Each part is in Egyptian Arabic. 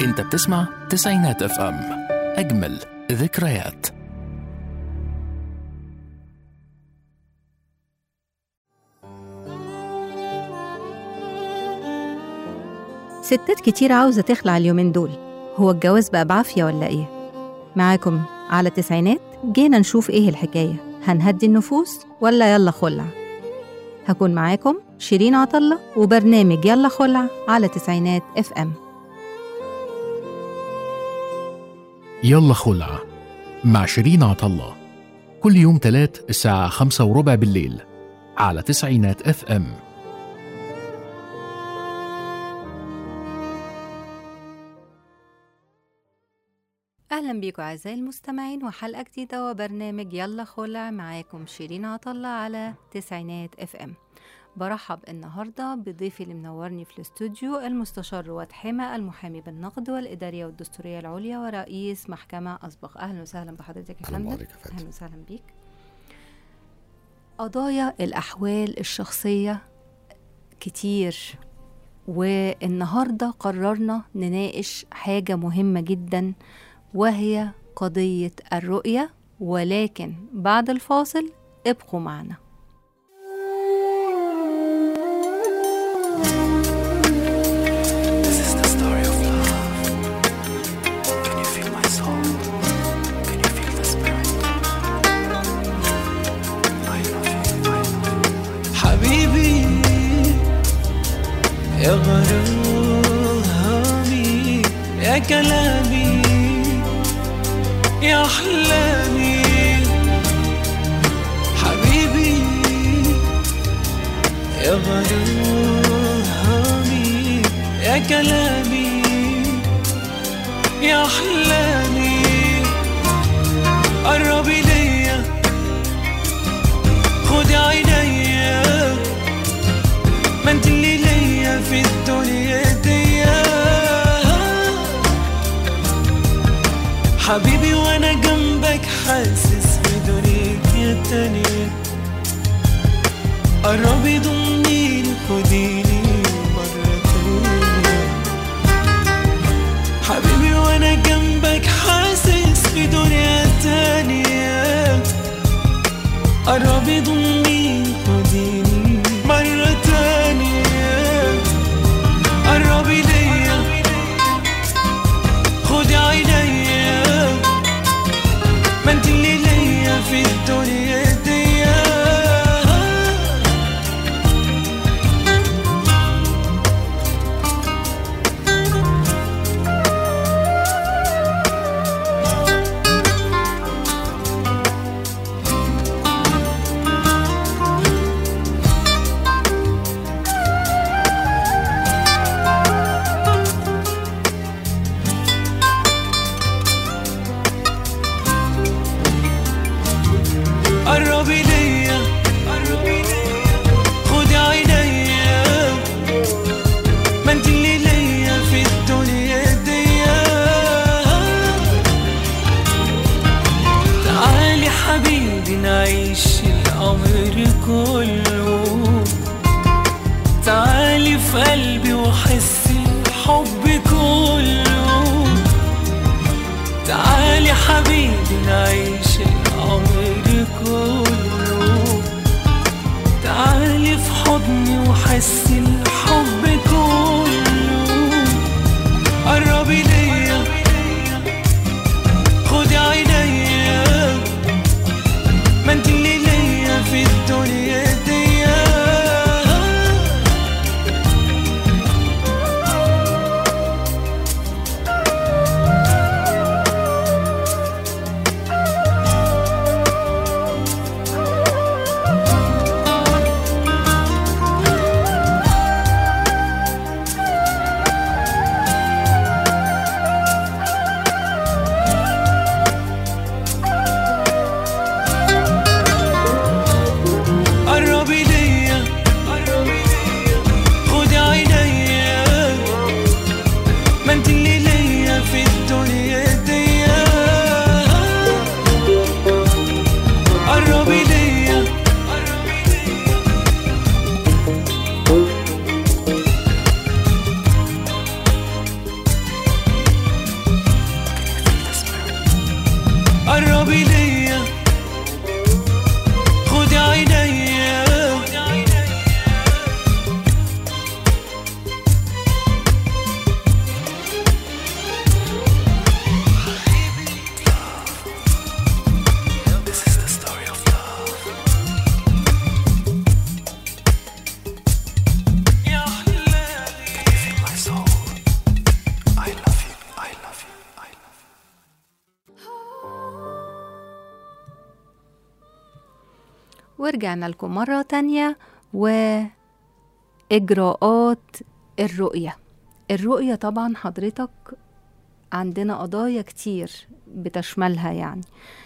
انت بتسمع تسعينات اف ام اجمل ذكريات ستات كتير عاوزة تخلع اليومين دول هو الجواز بقى بعافية ولا إيه؟ معاكم على التسعينات جينا نشوف إيه الحكاية هنهدي النفوس ولا يلا خلع هكون معاكم شيرين عطلة وبرنامج يلا خلع على تسعينات اف ام يلا خلع مع شيرين عطلة كل يوم تلات الساعة خمسة وربع بالليل على تسعينات اف ام أهلا بيكم أعزائي المستمعين وحلقة جديدة وبرنامج يلا خلع معاكم شيرين عطلة على تسعينات اف ام برحب النهاردة بضيفي اللي منورني في الاستوديو المستشار رواد حمى المحامي بالنقد والإدارية والدستورية العليا ورئيس محكمة أسبق أهلا وسهلا بحضرتك يا أهلاً فندم بحضرتك يا فندم. أهلا وسهلا بيك قضايا الأحوال الشخصية كتير والنهاردة قررنا نناقش حاجة مهمة جدا وهي قضية الرؤية ولكن بعد الفاصل ابقوا معنا This is the story of love. Can you feel my soul? Can you feel the spirit? I love you. I love you. حبيبي يا غرامي يا كلامي يا أحلامي حبيبي يا غرامي يا كلامي يا أحلامي قربي ليا خدي عينيا ما انت اللي ليا في الدنيا دي حبيبي وانا جنبك حاسس بدنيا تانية قربي ضمنيني خديني مرة تانية حبيبي وانا جنبك حاسس بدنيا تانية قربي ضمنيني خديني مرة تانية قربي ليا خدي عينيا ما انت اللي ليا في الدنيا دي قربي ليا خدي عينيا ما انت اللي ليا في الدنيا دي تعالي حبيبي نعيش الأمر كله تعالي في قلبي وحس الحب كله تعالي حبيبي نعيش الأمر كله تعالي في حضني وحس الحب كله قربي ليا خدي عينيا ما انت اللي ليا في الدنيا دي ورجعنا لكم مرة تانية وإجراءات الرؤية الرؤية طبعا حضرتك عندنا قضايا كتير بتشملها يعني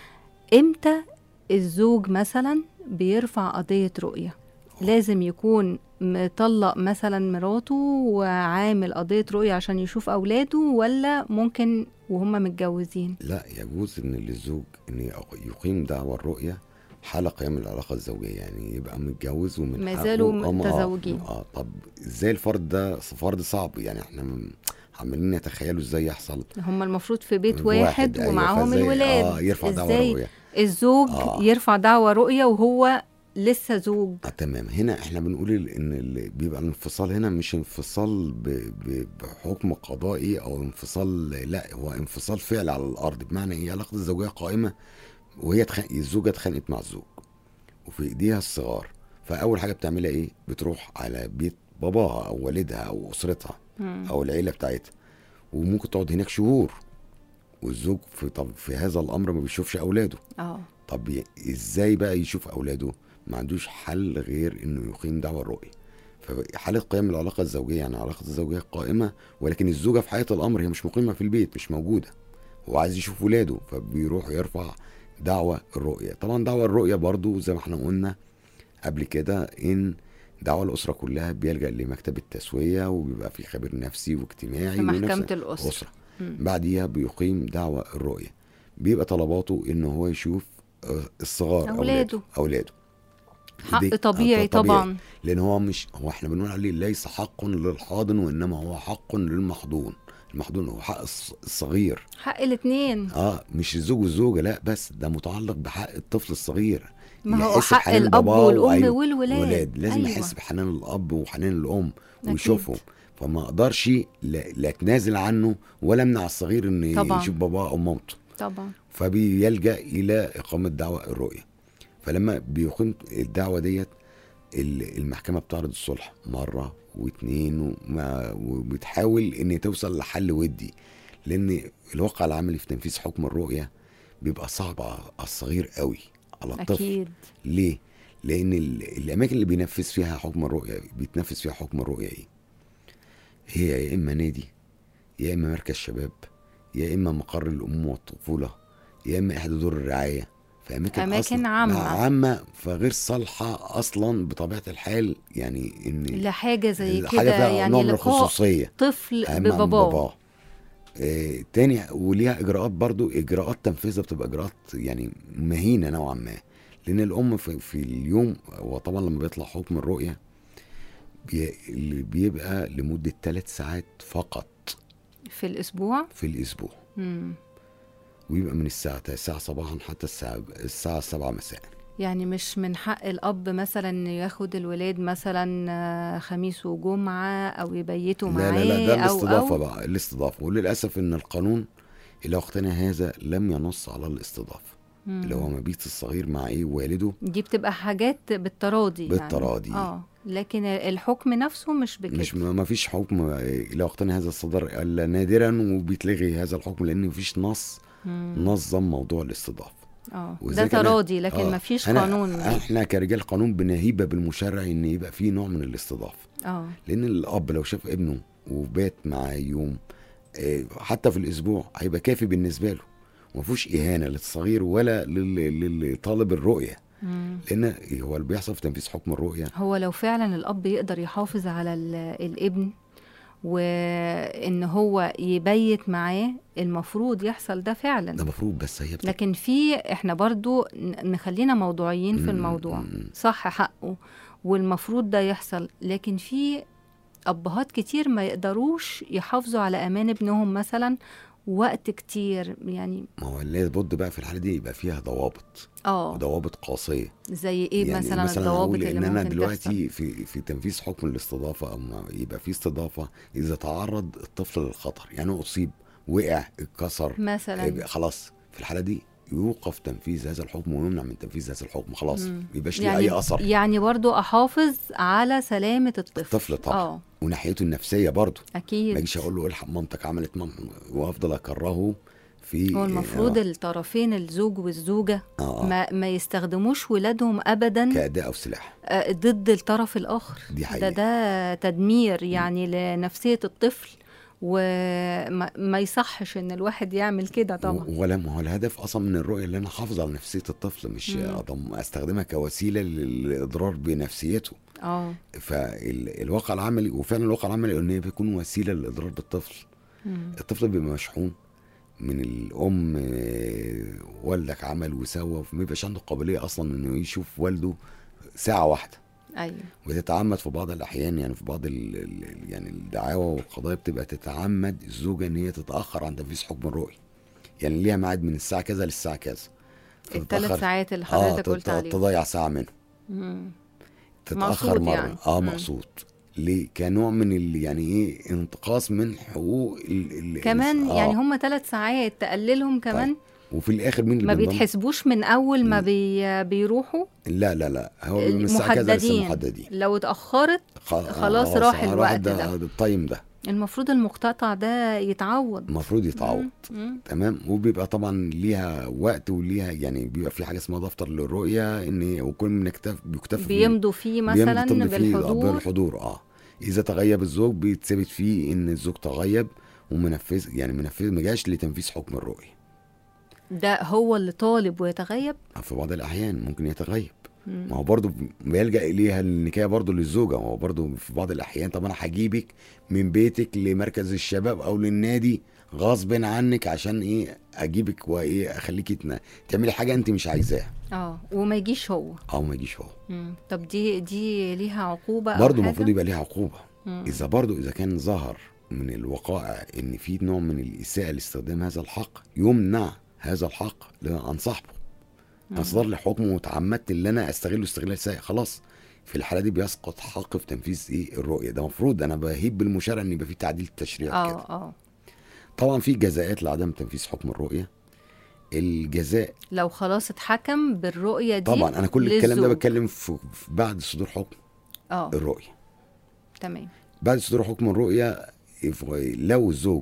امتى الزوج مثلا بيرفع قضية رؤية لازم يكون مطلق مثلا مراته وعامل قضية رؤية عشان يشوف أولاده ولا ممكن وهم متجوزين لا يجوز ان للزوج ان يقيم دعوى الرؤيه حال قيام العلاقه الزوجيه يعني يبقى متجوز ومن ما حقه- زالوا آه، ما- آه، متزوجين. اه طب ازاي الفرد ده فرد صعب يعني احنا م- عمالين نتخيلوا ازاي يحصل هم المفروض في بيت واحد, أيوة، ومعاهم فإزاي- الولاد اه يرفع دعوى ازاي الرؤيه الزوج آه. يرفع دعوى رؤية وهو لسه زوج آه تمام هنا احنا بنقول ال- ان اللي بيبقى الانفصال هنا مش انفصال ب... ب... بحكم قضائي او انفصال لا هو انفصال فعلي على الارض بمعنى ايه علاقه الزوجيه قائمه وهي تخ... الزوجه اتخانقت مع الزوج وفي ايديها الصغار فاول حاجه بتعملها ايه بتروح على بيت باباها او والدها او اسرتها مم. او العيله بتاعتها وممكن تقعد هناك شهور والزوج في طب في هذا الامر ما بيشوفش اولاده اه طب ي- ازاي بقى يشوف اولاده ما عندوش حل غير انه يقيم دعوى الرؤيه فحالة قيام العلاقة الزوجية يعني علاقة الزوجية قائمة ولكن الزوجة في حقيقة الأمر هي مش مقيمة في البيت مش موجودة هو عايز يشوف ولاده فبيروح يرفع دعوى الرؤية طبعا دعوى الرؤية برضو زي ما احنا قلنا قبل كده ان دعوى الأسرة كلها بيلجأ لمكتب التسوية وبيبقى في خبير نفسي واجتماعي في محكمة ونفس- الأسرة أسرة مم. بعديها بيقيم دعوى الرؤية بيبقى طلباته ان هو يشوف آه، الصغار أولاده. اولاده حق دي- طبيعي آه، طبعا لان هو مش هو احنا بنقول عليه ليس حق للحاضن وانما هو حق للمحضون المحضون هو حق الص- الصغير حق الاتنين اه مش الزوج والزوجه لا بس ده متعلق بحق الطفل الصغير ما هو يحس حق بحنان الأب باباه والأم وأيوه، والولاد ولاد لازم أيوة. يحس بحنان الاب وحنان الام أكيد. ويشوفهم فما اقدرش لا, لا اتنازل عنه ولا امنع الصغير ان طبعاً. يشوف باباه او مامته طبعا فبيلجا الى اقامه دعوى الرؤيه فلما بيقيم الدعوه ديت ال- المحكمه بتعرض الصلح مره واتنين وما- وبتحاول ان توصل لحل ودي لان الواقع العملي في تنفيذ حكم الرؤيه بيبقى صعب على الصغير قوي على الطفل أكيد ليه؟ لأن ال- الأماكن اللي بينفذ فيها حكم الرؤية بيتنفذ فيها حكم الرؤية إيه؟ هي يا إما نادي يا إما مركز شباب يا إما مقر الأمومة والطفولة يا إما إحدى دور الرعاية في أماكن أماكن أصلاً عامة. عامة فغير صالحة أصلا بطبيعة الحال يعني إن لحاجة زي حاجة كده فيها يعني نوع من لقاء الخصوصية طفل أهم من بباباه باباه آه تاني وليها اجراءات برضو اجراءات تنفيذها بتبقى اجراءات يعني مهينه نوعا ما لان الام في, في اليوم وطبعا لما بيطلع حكم الرؤيه بي اللي بيبقى لمده ثلاث ساعات فقط في الأسبوع في الاسبوع مم. ويبقى من الساعه 9 صباحا حتى الساعه الساعه 7 مساء يعني مش من حق الأب مثلا إنه ياخد الولاد مثلا آه، خميس وجمعة أو يبيتوا لا معاه لا لا ده أو الاستضافه أو بقى الاستضافه وللاسف ان القانون الى وقتنا هذا لم ينص على الاستضافه مم. اللي هو مبيت الصغير مع ايه والده دي بتبقى حاجات بالتراضي بالتراضي. يعني. اه لكن الحكم نفسه مش بكده مش ما فيش حكم الى وقتنا هذا الصدر الا نادرا وبيتلغي هذا الحكم لان مفيش نص مم. نظم موضوع الاستضافه اه ده وذلك أنا- تراضي لكن آه، ما فيش أنا- قانون احنا كرجال قانون بنهيب بالمشرع ان يبقى فيه نوع من الاستضافه اه لان الاب لو شاف ابنه وبات معاه يوم آه، حتى في الاسبوع هيبقى كافي بالنسبه له ما فيهوش اهانه للصغير ولا لل- لطالب الرؤيه مم. لان هو اللي بيحصل في تنفيذ حكم الرؤيه هو لو فعلا الأب يقدر يحافظ على ال- الابن وإن هو يبيت معاه المفروض يحصل ده فعلا ده المفروض بس هي بتبقى لكن في احنا برضو ن- نخلينا موضوعيين في مم، الموضوع مم. صح حقه والمفروض ده يحصل لكن في أبهات كتير ما يقدروش يحافظوا على أمان ابنهم مثلا وقت كتير يعني ما هو لابد بقى في الحاله دي يبقى فيها ضوابط اه وضوابط قاسيه زي ايه يعني مثلا, مثلا الضوابط اقول اللي ان انا ممكن دلوقتي تحصل في في تنفيذ حكم الاستضافه او ما يبقى في استضافه اذا تعرض الطفل للخطر يعني هو اصيب وقع اتكسر مثلا يبقى خلاص في الحاله دي يوقف تنفيذ هذا الحكم ويمنع من تنفيذ هذا الحكم خلاص مم. ما يبقاش ليه يعني اي اثر يعني برضو احافظ على سلامة الطفل الطفل طبعا اه وناحيته النفسيه برضه ما اكيد اجيش اقول له الحق مامتك عملت مام وافضل اكرهه في هو المفروض آه الطرفين الزوج والزوجة آه آه ما, ما يستخدموش ولادهم أبدا كأداة أو سلاح آه، ضد الطرف الآخر دي ده حقيقة ده تدمير يعني لنفسية الطفل وما ما يصحش ان الواحد يعمل كده طبعا و- ولا ما هو الهدف اصلا من الرؤيه اللي انا احافظ على نفسيه الطفل مش مم. أضم استخدمها كوسيله للاضرار بنفسيته اه فالواقع العملي وفعلا الواقع العملي ان هي بيكون وسيله للاضرار بالطفل مم. الطفل بيبقى مشحون من الام آه، والدك عمل وسوى ما بيبقاش عنده قابليه اصلا انه يشوف والده ساعه واحده ايوه وتتعمد في بعض الاحيان يعني في بعض ال ال- يعني الدعاوى والقضايا بتبقى تتعمد الزوجه ان هي تتاخر عن تنفيذ حكم الرؤيه يعني ليها ميعاد من الساعه كذا للساعه كذا الثلاث فتتأخر- ساعات اللي اه حضرتك قلت تت- عليهم تضيع ساعه منهم مم. تتاخر مقصود مره يعني. اه مم. مقصود ليه كنوع من ال يعني ايه انتقاص من حقوق ال ال كمان آه. يعني هم ثلاث ساعات تقللهم كمان وفي الاخر مين اللي ما بينضم؟ بيتحسبوش من اول ما بي بيروحوا لا لا لا هو من الساعه كذا للساعه محددين محددين لو اتاخرت خ- خلاص راح آه، الوقت ده ده. التايم ده المفروض المقتطع ده يتعوض المفروض يتعوض مم. تمام وبيبقى طبعا ليها وقت وليها يعني بيبقى في حاجه اسمها دفتر للرؤيه ان وكل من يكتف بيكتفي بيمضوا فيه بيمضي مثلا ضمن فيه بالحضور بالحضور اه اذا تغيب الزوج بيتثبت فيه ان الزوج تغيب ومنفذ يعني منفذ ما جاش لتنفيذ حكم الرؤيه ده هو اللي طالب ويتغيب في بعض الاحيان ممكن يتغيب مم. ما هو برضه بيلجا اليها النكايه برضه للزوجه ما هو برضه في بعض الاحيان طب انا هجيبك من بيتك لمركز الشباب او للنادي غصب عنك عشان ايه اجيبك وايه اخليكي تنا- تعملي حاجه انت مش عايزاها اه وما يجيش هو او ما يجيش هو مم. طب دي دي ليها عقوبة أو برضه حاجة؟ المفروض يبقى ليها عقوبه مم. اذا برضه اذا كان ظهر من الوقائع ان في نوع من الاساءه لاستخدام هذا الحق يمنع هذا الحق عن صاحبه مم. اصدر لي حكم وتعمدت ان انا استغله استغلال سيء خلاص في الحاله دي بيسقط حق في تنفيذ ايه الرؤيه ده المفروض انا بهيب بالمشارع ان يبقى في تعديل تشريع كده اه اه طبعا في جزاءات لعدم تنفيذ حكم الرؤيه الجزاء لو خلاص اتحكم بالرؤية دي طبعا انا كل الكلام ده للزوج. بتكلم في في بعد صدور حكم اه الرؤيه تمام بعد صدور حكم الرؤيه if- لو الزوج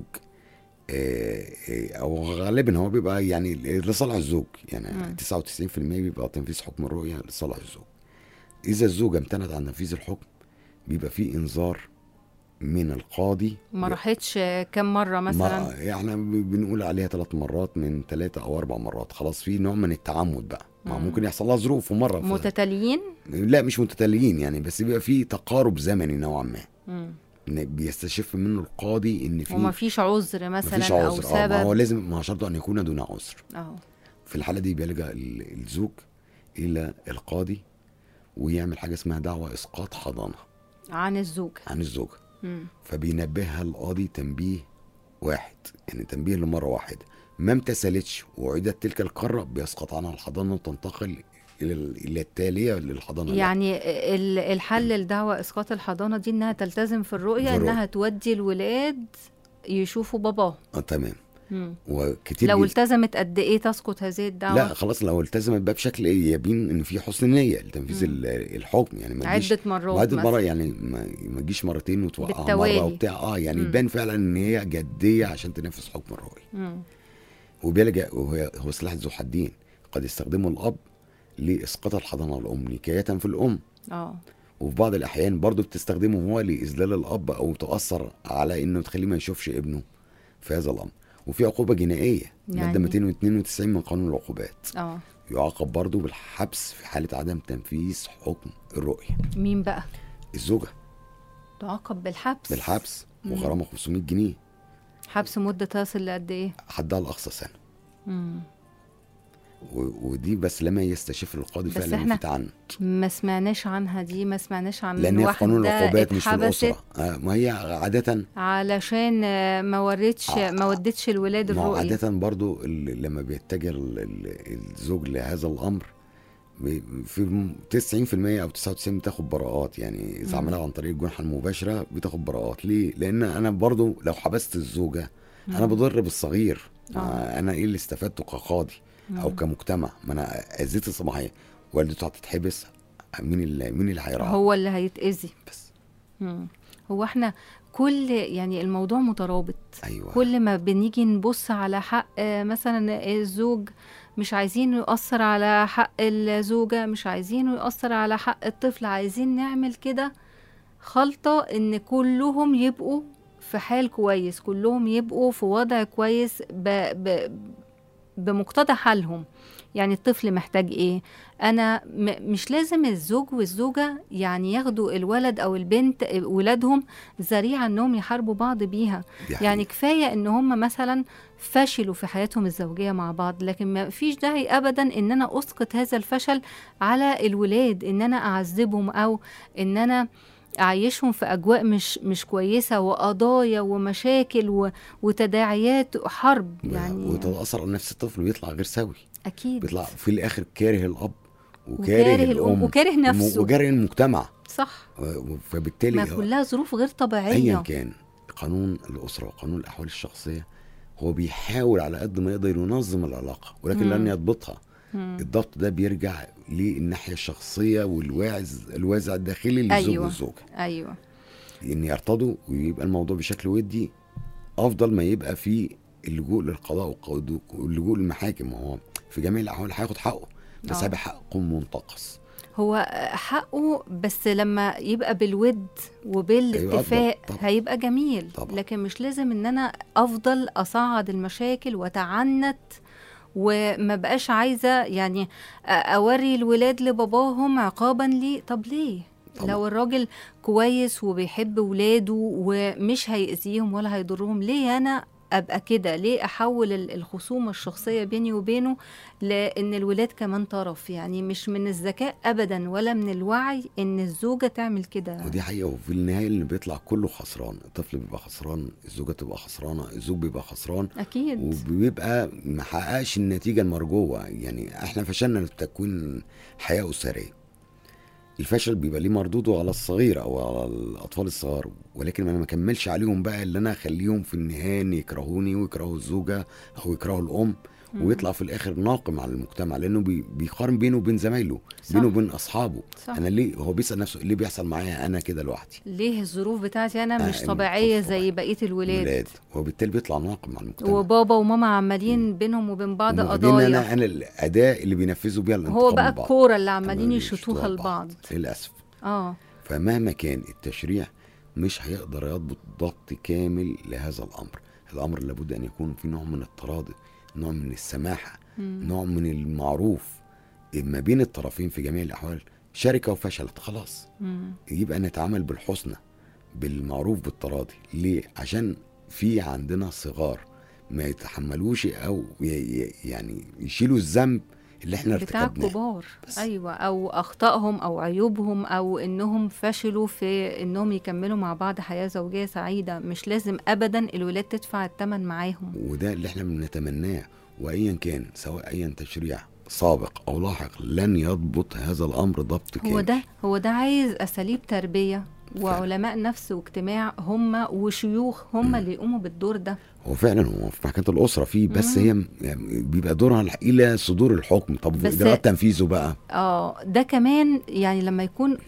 آه، آه، او غالبا هو بيبقى يعني لصالح الزوج يعني مم. 99% بيبقى تنفيذ حكم الرؤيه لصالح الزوج اذا الزوجه امتنعت عن تنفيذ الحكم بيبقى في انذار من القاضي ما راحتش كم مرة مثلا ما يعني بنقول عليها ثلاث مرات من ثلاثة أو أربع مرات خلاص في نوع من التعمد بقى ما مم. ممكن يحصل لها ظروف ومرة في- متتاليين لا مش متتاليين يعني بس بيبقى في تقارب زمني نوعا ما مم. إن بيستشف منه القاضي ان في وما فيش عذر مثلا مفيش او عذر اه ما هو سبب لازم ما هو شرط ان يكون دون عذر اه في الحاله دي بيلجا ال- الزوج الى القاضي ويعمل حاجه اسمها دعوى اسقاط حضانه عن الزوج عن الزوجه مم. فبينبهها القاضي تنبيه واحد يعني تنبيه لمره واحده ما امتثلتش وعيدت تلك القاره بيسقط عنها الحضانه وتنتقل الى ال- الى التاليه للحضانه اللي يعني ال- الحل لدعوى اسقاط الحضانه دي انها تلتزم في الرؤيه في الرؤية. انها تودي الولاد يشوفوا باباه آه تمام مم. وكتير لو جدا- التزمت قد ايه تسقط هذه الدعوه لا خلاص لو التزمت بقى بشكل ايه يبين ان في حسن نيه لتنفيذ مم. ال- الحكم يعني ما تجيش عده مرات وعدة مثلا مرة يعني ما, ما تجيش مرتين وتوقع بالتوالي. مرة وبتاع اه يعني مم. يبان فعلا ان هي جدية عشان تنفذ حكم الرؤية مم. وبيلجأ وهو هو سلاح ذو حدين قد يستخدمه الأب لإسقاط الحضانة الأم نكاية في الأم اه وفي بعض الأحيان برضه بتستخدمه هو لإذلال الأب أو تؤثر على إنه تخليه ما يشوفش ابنه في هذا الأمر وفي عقوبة جنائية مادة يعني- 292 من قانون العقوبات اه يعاقب برضه بالحبس في حالة عدم تنفيذ حكم الرؤية مين بقى الزوجة تعاقب بالحبس بالحبس مم. وغرامة 500 جنيه حبس مده تصل لقد ايه حدها الاقصى سنه مم. و- ودي بس لما يستشف القاضي بس فعلا إن إحنا في تعنت ما سمعناش عنها دي ما سمعناش عن لان هي في قانون واحدة العقوبات مش في اتحبست الاسره آه ما هي عاده علشان آه، ما وريتش آه، ما ودتش الولاد ما هو الرؤية عاده برضو ال- لما بيتجه ال- ال- الزوج لهذا الامر بي- في 90% او 99 بتاخد براءات يعني اذا مم. عملها عن طريق الجنحه المباشره بتاخد براءات ليه؟ لان انا برضو لو حبست الزوجه انا مم. بضر بالصغير آه. آه. انا ايه اللي استفدته كقاضي او مم. كمجتمع ما انا اذيت الصباحيه والدته هتتحبس مين اللي مين اللي هيراعي هو اللي هيتأذي بس مم. هو احنا كل يعني الموضوع مترابط ايوه كل ما بنيجي نبص على حق آه، مثلا الزوج مش عايزين يؤثر على حق الزوجة مش عايزين يؤثر على حق الطفل عايزين نعمل كده خلطة ان كلهم يبقوا في حال كويس كلهم يبقوا في وضع كويس ب ب بمقتضى حالهم يعني الطفل محتاج ايه انا م مش لازم الزوج والزوجة يعني ياخدوا الولد او البنت ولادهم ذريعة انهم يحاربوا بعض بيها دي يعني حقيقة. كفايه ان هم مثلا فشلوا في حياتهم الزوجيه مع بعض لكن ما فيش داعي ابدا ان انا اسقط هذا الفشل على الولاد ان انا اعذبهم او ان انا اعيشهم في اجواء مش مش كويسه وقضايا ومشاكل و- وتداعيات حرب يعني وتتاثر على نفس الطفل ويطلع غير سوي اكيد بيطلع في الاخر كاره الاب وكاره وكاره الام الام وكاره نفسه وكاره المجتمع صح فبالتالي ما كلها ظروف غير ايا طبيعيه كان قانون الاسره وقانون الاحوال الشخصيه هو بيحاول على قد ما يقدر ينظم العلاقه ولكن مم. لن يضبطها مم. الضبط ده بيرجع للناحيه الشخصيه والواعز الوازع الداخلي للزوج أيوة. والزوجه ايوه ان يرتضوا ويبقى الموضوع بشكل ودي افضل ما يبقى في اللجوء للقضاء والقضاء- واللجوء للمحاكم هو في جميع الاحوال هياخد حقه بس آه. هيبقى حقه منتقص هو حقه بس لما يبقى بالود وبالاتفاق أيوة، طبعاً. هيبقى جميل طبعاً. لكن مش لازم ان انا افضل اصعد المشاكل واتعنت وما بقاش عايزه يعني أ- اوري الولاد لباباهم عقابا ليه طب ليه طبعاً. لو الراجل كويس وبيحب ولاده ومش هيأذيهم ولا هيضرهم ليه انا ابقى كده ليه احول ال- الخصومه الشخصيه بيني وبينه لان الولاد كمان طرف يعني مش من الذكاء ابدا ولا من الوعي ان الزوجه تعمل كده ودي حقيقه وفي النهايه اللي بيطلع كله خسران الطفل بيبقى خسران الزوجه تبقى خسرانه الزوج بيبقى خسران اكيد وبيبقى ما حققش النتيجه المرجوه يعني احنا فشلنا في تكوين حياه اسريه الفشل بيبقى ليه مردوده على الصغير او على الاطفال الصغار ولكن انا ما كملش عليهم بقى اللي انا اخليهم في النهايه إن يكرهوني ويكرهوا الزوجه او يكرهوا الام مم. ويطلع في الاخر ناقم على المجتمع لانه بي- بيقارن بينه وبين زمايله صح. بينه وبين اصحابه صح. انا ليه هو بيسال نفسه ليه بيحصل معايا انا كده لوحدي ليه الظروف بتاعتي انا آه، مش مش طبيعيه طبيعية. زي بقيه الولاد ولاد وبالتالي بيطلع ناقم على المجتمع وبابا وماما عمالين بينهم وبين بعض وواخدين قضايا انا انا الاداه اللي بينفذوا بيها الانتقام هو بقى من بعض. الكوره اللي عمالين عمالين يشوطوها لبعض للاسف اه فمهما كان التشريع مش هيقدر يضبط ضبط كامل لهذا الامر الامر لابد ان يكون في نوع من التراضي نوع من السماحه مم. نوع من المعروف ما بين الطرفين في جميع الاحوال شركه وفشلت خلاص مم. يبقى نتعامل بالحسنى بالمعروف بالتراضي ليه عشان في عندنا صغار ما يتحملوش او ي- ي- يعني يشيلوا الذنب اللي احنا بتاع ارتكبناه الكبار بس. ايوه او اخطائهم او عيوبهم او انهم فشلوا في انهم يكملوا مع بعض حياه زوجيه سعيده مش لازم ابدا الولاد تدفع الثمن معاهم وده اللي احنا بنتمناه وايا كان سواء ايا تشريع سابق او لاحق لن يضبط هذا الامر ضبط كامل هو ده هو ده عايز اساليب تربيه وعلماء نفس واجتماع هم وشيوخ هم اللي يقوموا بالدور ده هو فعلا هو في محكمه الاسره فيه بس مم. هي م- يعني بيبقى دورها الى صدور الحكم طب بس- اجراءات تنفيذه بقى اه ده كمان يعني لما يكون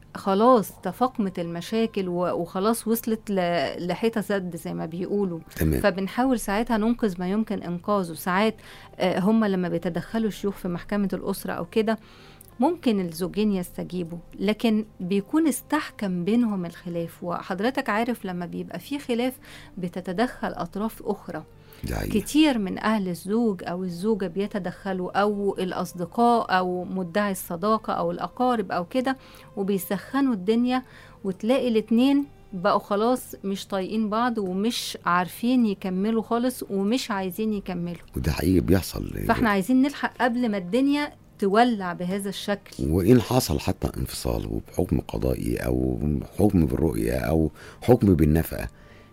خلاص تفاقمت المشاكل و- وخلاص وصلت ل- لحيطه سد زي ما بيقولوا تمام فبنحاول ساعتها ننقذ ما يمكن انقاذه ساعات آه، هم لما بيتدخلوا الشيوخ في محكمه الاسره او كده ممكن الزوجين يستجيبوا لكن بيكون استحكم بينهم الخلاف وحضرتك عارف لما بيبقى في خلاف بتتدخل اطراف اخرى ده حقيقي. كتير من أهل الزوج أو الزوجة بيتدخلوا أو الأصدقاء أو مدعي الصداقة أو الأقارب أو كده وبيسخنوا الدنيا وتلاقي الاتنين بقوا خلاص مش طايقين بعض ومش عارفين يكملوا خالص ومش عايزين يكملوا وده حقيقي بيحصل فاحنا عايزين نلحق قبل ما الدنيا تولع بهذا الشكل وإن حصل حتى انفصال وبحكم قضائي أو حكم بالرؤية أو حكم بالنفقة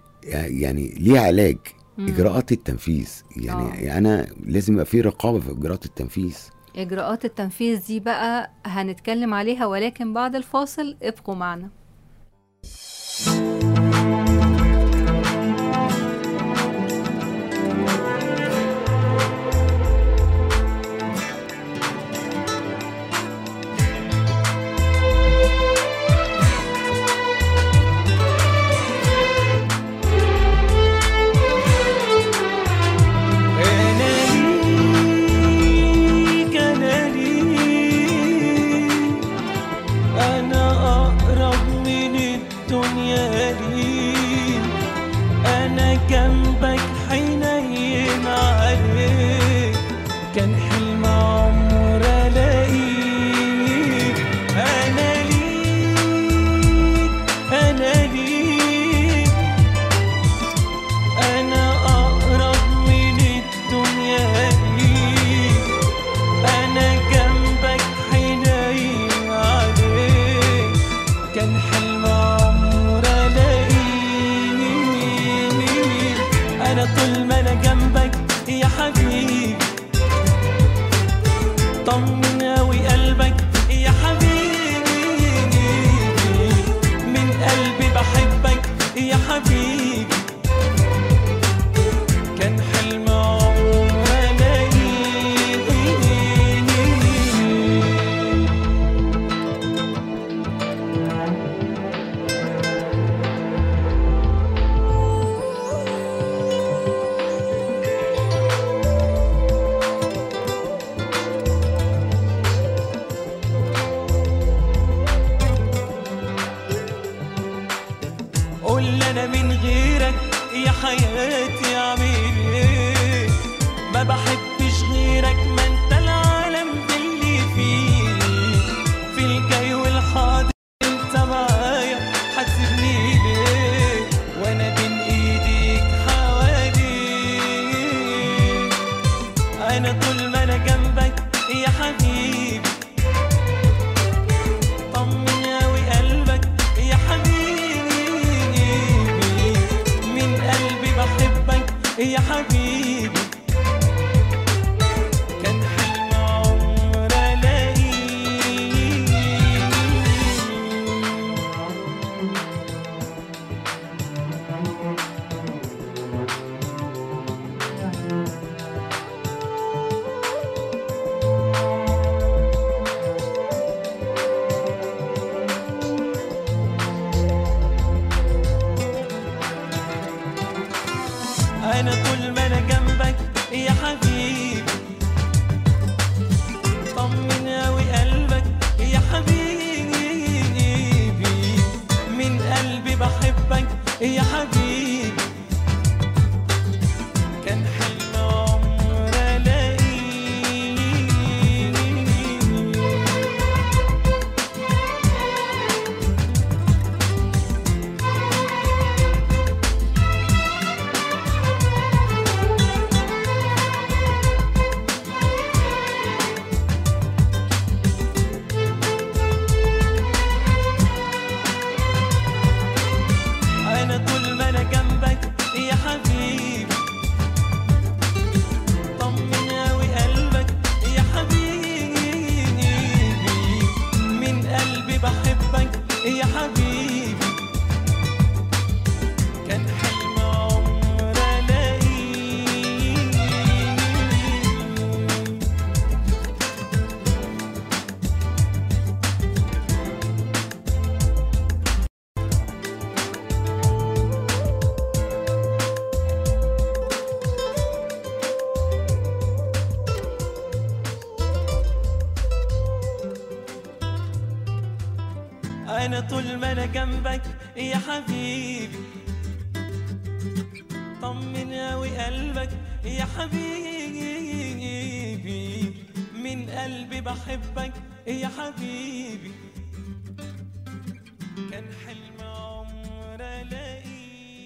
يعني ليه علاج مم. إجراءات التنفيذ يعني آه. أنا لازم يبقى في رقابة في إجراءات التنفيذ إجراءات التنفيذ دي بقى هنتكلم عليها ولكن بعد الفاصل ابقوا معنا من غيرك يا حياتي اعمل ايه ما بحبش غيرك ما انت العالم ده اللي فيه في الجاي والحاضر انت معايا حاسبني ليه وانا بين ايديك حواليك انا طول ما انا جنبك يا حبيبي طمن اوي قلبك يا حبيبي من قلبي بحبك يا حبيبي كان حلم عمر الاقيه انا طول ما انا جنبك يا حبيبي طمن اوي قلبك يا حبيبي من قلبي بحبك يا حبيبي كان حلم عمر الاقيه انا طول ما انا جنبك يا حبيبي طمن اوي قلبك يا حبيبي من قلبي بحبك يا حبيبي كان حلم عمر الاقيه انا طول ما انا جنبك يا حبيبي طمن اوي قلبك يا حبيبي من قلبي بحبك يا حبيبي كان حلم عمر الاقيه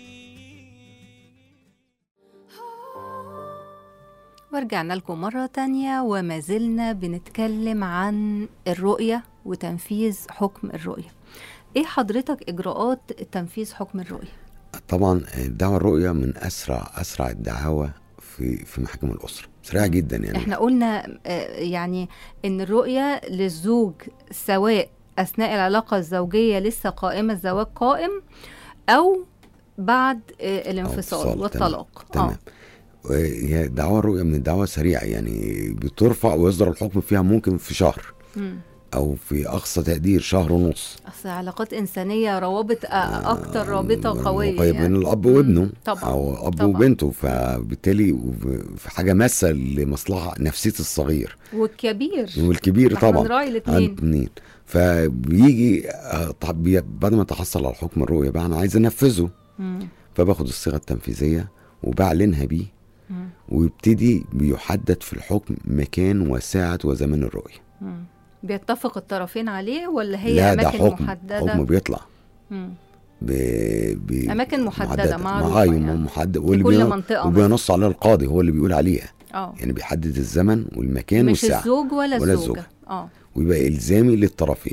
ورجعنا لكم مرة تانية وما زلنا بنتكلم عن الرؤية وتنفيذ حكم الرؤية ايه حضرتك اجراءات تنفيذ حكم الرؤية طبعا دعوى الرؤية من أسرع أسرع الدعاوى في في محاكم الأسرة سريعة جدا يعني احنا قلنا آه، يعني ان الرؤية للزوج سواء اثناء العلاقة الزوجية لسه قائمة الزواج قائم او بعد آه، الانفصال انفصال، والطلاق تمام هي دعوى الرؤية من الدعوى سريعة يعني بترفع ويصدر الحكم فيها ممكن في شهر مم. أو في أقصى تقدير شهر ونص اصل علاقات انسانيه روابط أ- اكتر رابطه قويه قوية يعني. بين الأب مم. وابنه طبعا أو أب طبعا. وبنته فبالتالي وب- في حاجة ماسة لمصلحة نفسية الصغير والكبير والكبير احنا طبعا بنراعي عن الاثنين اتنين فبيجي آه، طب بي- بعد ما تحصل على حكم الرؤية بقى أنا عايز أنفذه فباخد الصيغة التنفيذية وبعلنها بيه ويبتدي بيحدد في الحكم مكان وساعة وزمان الرؤية بيتفق الطرفين عليه ولا هي لا ده اماكن حكم محدده حكم بيطلع مم. ب... ب... أماكن محددة، معروفة معايا يعني. محدد في واللي كل بين- منطقه مثلاً. وبينص عليها القاضي هو اللي بيقول عليها اه يعني بيحدد الزمن والمكان مش والساعة الزوج ولا, ولا الزوجه الزوجة. اه ويبقى إلزامي للطرفين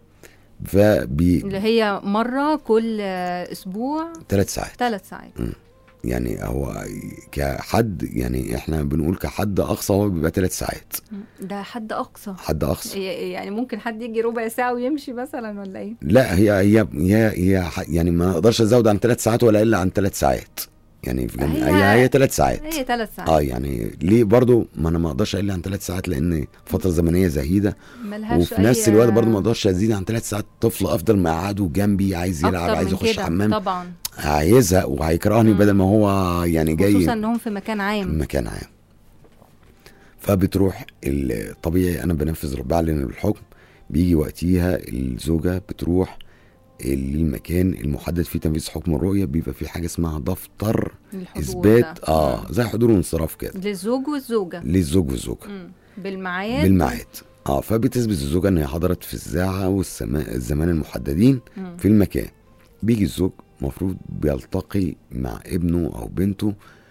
فبي اللي هي مره كل آه، اسبوع ثلاث ساعات ثلاث ساعات يعني هو كحد يعني احنا بنقول كحد اقصى هو بيبقى ثلاث ساعات مم. ده حد اقصى حد اقصى ي- يعني ممكن حد يجي ربع ساعه ويمشي مثلا ولا ايه لا هي هي هي, هي ح- يعني ما اقدرش ازود عن ثلاث ساعات ولا اقل عن ثلاث ساعات يعني في هي- هي هي ثلاث ساعات هي ثلاث ساعات اه يعني ليه برضو ما انا ما اقدرش اقل عن ثلاث ساعات لان فتره زمنيه زهيده ملهاش وفي نفس أي- الوقت برضو ما اقدرش ازيد عن ثلاث ساعات طفل افضل مقعده جنبي عايز يلعب أكتر عايز من يخش كده، حمام طبعا هيزهق وهيكرهني مم. بدل ما هو يعني جاي خصوصا انهم في مكان عام مكان عام فبتروح الطبيعي انا بنفذ بعلن الحكم بيجي وقتيها الزوجه بتروح للمكان المحدد فيه تنفيذ حكم الرؤيه بيبقى في حاجه اسمها دفتر الحضور اثبات ده. اه زي حضور وانصراف كده للزوج والزوجة للزوج والزوجه مم. بالميعاد بالميعاد اه فبتثبت الزوجه ان هي حضرت في الساعه والزمان الزمان المحددين مم. في المكان بيجي الزوج المفروض بيلتقي مع ابنه او بنته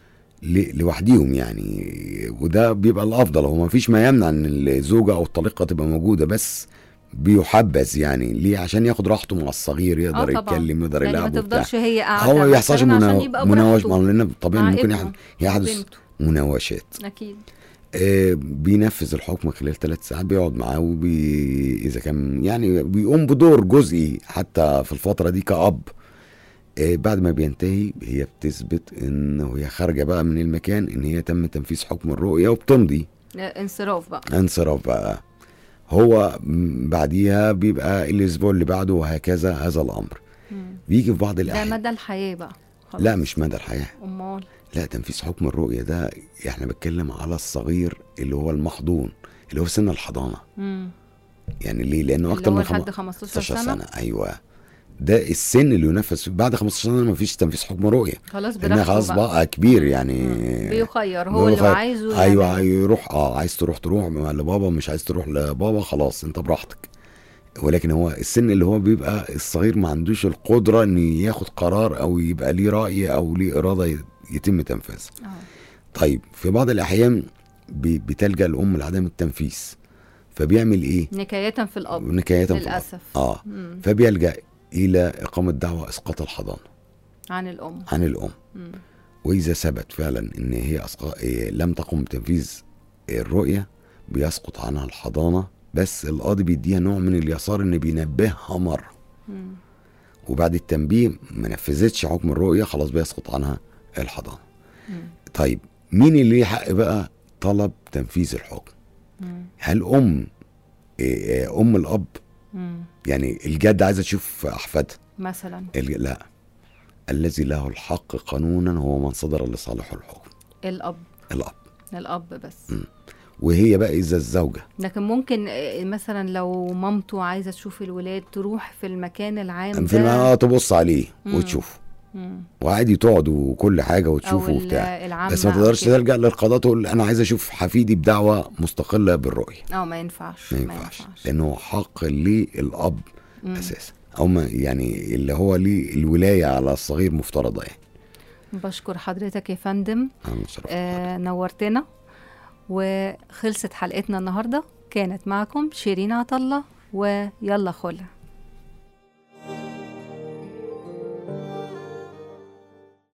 ل- لوحديهم يعني وده بيبقى الافضل هو ما فيش ما يمنع ان الزوجه او الطليقه تبقى موجوده بس بيحبذ يعني ليه عشان ياخد راحته مع الصغير يقدر آه طبعاً. يتكلم يقدر يعني ما يلعب وبتاع تفضلش هي قاعدة هو ما يحصلش مثلاً عشان مناو- يبقى مناوش براحته ما لان طبيعي مع ممكن ابنه يحدث يحدث وبنته. مناوشات أكيد آه، بينفذ الحكم خلال ثلاث ساعات بيقعد معاه وبي اذا كان يعني بيقوم بدور جزئي حتى في الفتره دي كأب آه، بعد ما بينتهي هي بتثبت ان هي خارجه بقى من المكان ان هي تم تنفيذ حكم الرؤيه وبتمضي آه، انصراف بقى انصراف بقى هو م- بعديها بيبقى الاسبوع اللي بعده وهكذا هذا الامر مم. بيجي في بعض ده الاحيان مدى الحياة بقى خلاص. لا مش مدى الحياه أمال لا تنفيذ حكم الرؤيه ده احنا بنتكلم على الصغير اللي هو المحضون اللي هو في سن الحضانه مم. يعني ليه لانه اللي اكتر هو من لحد 15 15 سنة. سنة, سنه ايوه ده السن اللي ينفذ فيه. بعد 15 سنه ما فيش تنفيذ حكم رؤيه خلاص لانها براحته خلاص بقى, بقى كبير يعني مم. بيخير هو اللي بيخير. عايزه ايوه يعمله. يروح اه عايز تروح تروح مع لبابا مش عايز تروح لبابا خلاص انت براحتك ولكن هو السن اللي هو بيبقى الصغير ما عندوش القدره ان ياخد قرار او يبقى ليه راي او ليه اراده يتم تنفيذها آه. طيب في بعض الاحيان بي- بتلجا الام لعدم التنفيذ فبيعمل ايه نكاية في الأب نكاية في الأب. للأسف اه مم. فبيلجا الى اقامه دعوى اسقاط الحضانه عن الأم عن الام مم. واذا ثبت فعلا ان هي أسقا... إيه لم تقم بتنفيذ الرؤيه بيسقط عنها الحضانه بس القاضي بيديها نوع من اليسار ان بينبهها مره مم. وبعد التنبيه ما نفذتش حكم الرؤيه خلاص بيسقط عنها الحضانه مم. طيب مين اللي ليه حق بقى طلب تنفيذ الحكم مم. هل ام إيه، إيه، ام الاب مم. يعني الجد عايزه تشوف احفادها مثلا الج- لا الذي له الحق قانونا هو من صدر لصالحه الحكم الأب الاب الأب بس مم. وهي بقى اذا الزوجه لكن ممكن آه، مثلا لو مامته عايزة تشوف الولاد تروح في المكان العام في ده المعنى تبص عليه مم. وتشوف مم. وعادي تقعد وكل حاجه أو وتشوفه ال- وبتاع العامة بس ما أو تقدرش كده. تلجا للقضاء تقول انا عايز اشوف حفيدي بدعوه مستقله بالرؤيه اه ما ينفعش ما ينفعش لانه حق للاب مم. اساسا او ما يعني اللي هو ليه الولايه على الصغير مفترضه يعني بشكر حضرتك يا فندم أنا متشرف. آه نورتنا وخلصت حلقتنا النهارده كانت معكم شيرين عطله ويلا خلع